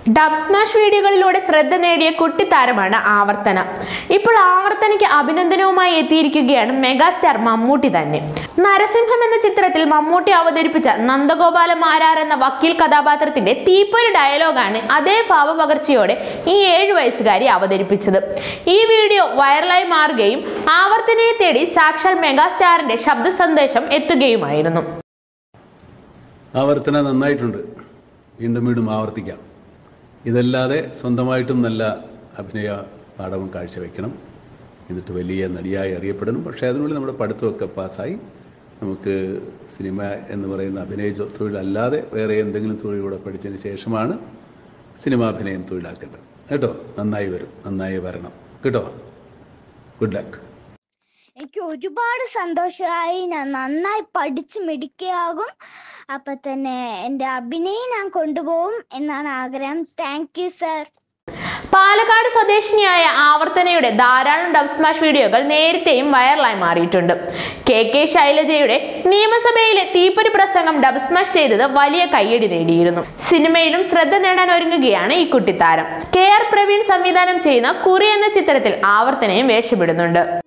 dub smash വീഡിയോകളിലൂടെ ശ്രദ്ധ നേടിയ കുട്ടിത്താരമാണ് ആവർത്തന ഇപ്പോൾ ആവർത്തനയ്ക്ക് അഭിനന്ദനവുമായി എത്തിയിരിക്കുകയാണ് മെഗാസ്റ്റാർ മമ്മൂട്ടി തന്നെ നരസിംഹം എന്ന ചിത്രത്തിൽ മമ്മൂട്ടി അവതരിപ്പിച്ച നന്ദഗോപാല മാരാർ എന്ന വക്കീൽ കഥാപാത്രത്തിന്റെ തീപ്പൊരു ഡയലോഗാണ് അതേ ഭാവപകർച്ചയോടെ ഈ ഏഴു വയസ്സുകാരി അവതരിപ്പിച്ചത് ഈ വീഡിയോ വൈറലായി മാറുകയും ആവർത്തനയെ തേടി സാക്ഷാൽ മെഗാസ്റ്റാറിന്റെ ശബ്ദ സന്ദേശം എത്തുകയുമായിരുന്നു ആവർത്തന നന്നായിട്ടുണ്ട് വീണ്ടും വീണ്ടും ആവർത്തിക്കാം ഇതല്ലാതെ സ്വന്തമായിട്ടും നല്ല അഭിനയ പാഠവും കാഴ്ചവെക്കണം എന്നിട്ട് വലിയ നടിയായി അറിയപ്പെടണം പക്ഷേ അതിനുള്ളിൽ നമ്മുടെ പഠിത്തമൊക്കെ പാസ്സായി നമുക്ക് സിനിമ എന്ന് പറയുന്ന അഭിനയ ജോ- തൊഴിലല്ലാതെ വേറെ എന്തെങ്കിലും തൊഴിലൂടെ പഠിച്ചതിന് ശേഷമാണ് സിനിമാഭിനയം തൊഴിലാക്കേണ്ടത് കേട്ടോ നന്നായി വരും നന്നായി വരണം കേട്ടോ ഗുഡ് ലക്ക് എനിക്ക് ഒരുപാട് സന്തോഷമായി ഞാൻ നന്നായി പഠിച്ച് മിടുക്കയാകും അപ്പൊ തന്നെ എൻ്റെ അഭിനയം ഞാൻ കൊണ്ടുപോകും എന്നാണ് ആഗ്രഹം താങ്ക് യു സർ പാലക്കാട് സ്വദേശിനിയായ ആവർത്തനയുടെ ധാരാളം ഡബ് സ്മാഷ് വീഡിയോകൾ നേരത്തെയും വൈറലായി മാറിയിട്ടുണ്ട് കെ കെ ശൈലജയുടെ നിയമസഭയിലെ തീപ്പൊരി പ്രസംഗം ഡബ് സ്മാഷ് ചെയ്തത് വലിയ കയ്യടി നേടിയിരുന്നു സിനിമയിലും ശ്രദ്ധ നേടാൻ ഒരുങ്ങുകയാണ് ഈ കുട്ടിത്താരം കെ ആർ പ്രവീൺ സംവിധാനം ചെയ്യുന്ന കുറി എന്ന ചിത്രത്തിൽ ആവർത്തനയും വേഷമിടുന്നുണ്ട്